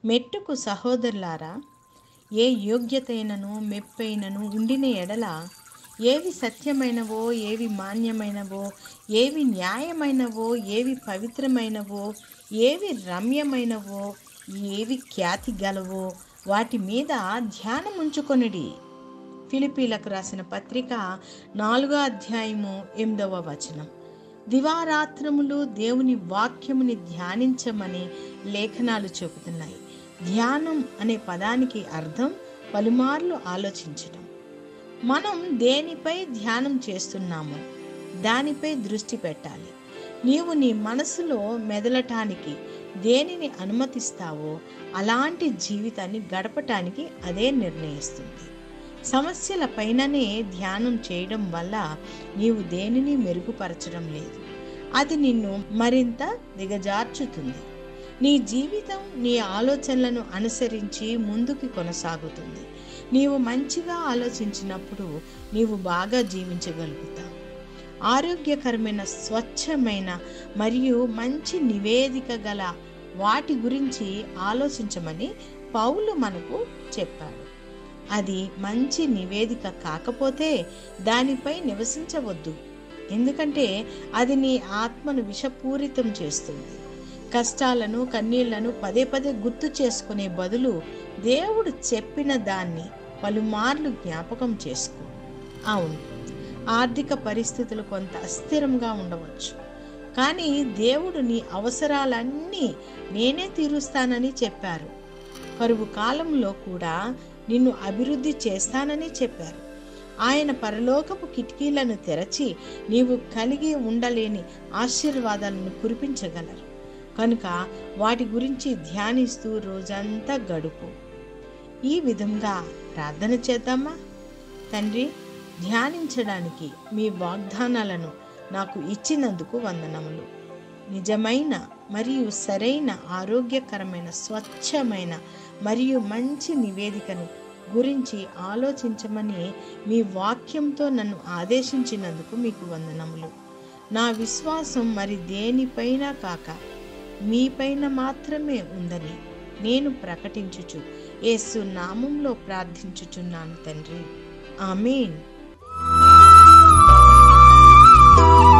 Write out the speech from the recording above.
మెట్టుకు సహోదరులారా ఏ యోగ్యతైనను మెప్పైనను ఉండిన ఎడల ఏవి సత్యమైనవో ఏవి మాన్యమైనవో ఏవి న్యాయమైనవో ఏవి పవిత్రమైనవో ఏవి రమ్యమైనవో ఏవి ఖ్యాతి గలవో వాటి మీద ధ్యానం ఉంచుకొనిడి ఫిలిపీలకు రాసిన పత్రిక నాలుగో అధ్యాయము ఎనిమిదవ వచనం దివారాత్రములు దేవుని వాక్యముని ధ్యానించమని లేఖనాలు చెబుతున్నాయి ధ్యానం అనే పదానికి అర్థం పలుమార్లు ఆలోచించడం మనం దేనిపై ధ్యానం చేస్తున్నామో దానిపై దృష్టి పెట్టాలి నీవు నీ మనసులో మెదలటానికి దేనిని అనుమతిస్తావో అలాంటి జీవితాన్ని గడపటానికి అదే నిర్ణయిస్తుంది సమస్యల పైననే ధ్యానం చేయడం వల్ల నీవు దేనిని మెరుగుపరచడం లేదు అది నిన్ను మరింత దిగజార్చుతుంది నీ జీవితం నీ ఆలోచనలను అనుసరించి ముందుకు కొనసాగుతుంది నీవు మంచిగా ఆలోచించినప్పుడు నీవు బాగా జీవించగలుగుతావు ఆరోగ్యకరమైన స్వచ్ఛమైన మరియు మంచి నివేదిక గల వాటి గురించి ఆలోచించమని పౌలు మనకు చెప్పాడు అది మంచి నివేదిక కాకపోతే దానిపై నివసించవద్దు ఎందుకంటే అది నీ ఆత్మను విషపూరితం చేస్తుంది కష్టాలను కన్నీళ్లను పదే పదే గుర్తు చేసుకునే బదులు దేవుడు చెప్పిన దాన్ని పలుమార్లు జ్ఞాపకం చేసుకో అవును ఆర్థిక పరిస్థితులు కొంత అస్థిరంగా ఉండవచ్చు కానీ దేవుడు నీ అవసరాలన్నీ నేనే తీరుస్తానని చెప్పారు కరువు కాలంలో కూడా నిన్ను అభివృద్ధి చేస్తానని చెప్పారు ఆయన పరలోకపు కిటికీలను తెరచి నీవు కలిగి ఉండలేని ఆశీర్వాదాలను కురిపించగలరు కనుక వాటి గురించి ధ్యానిస్తూ రోజంతా గడుపు ఈ విధంగా ప్రార్థన చేద్దామా తండ్రి ధ్యానించడానికి మీ వాగ్దానాలను నాకు ఇచ్చినందుకు వందనములు నిజమైన మరియు సరైన ఆరోగ్యకరమైన స్వచ్ఛమైన మరియు మంచి నివేదికను గురించి ఆలోచించమని మీ వాక్యంతో నన్ను ఆదేశించినందుకు మీకు వందనములు నా విశ్వాసం మరి దేనిపైన కాక మీపైన మాత్రమే ఉందని నేను ప్రకటించుచు యేసు నామంలో ప్రార్థించుచున్నాను తండ్రి ఆమెన్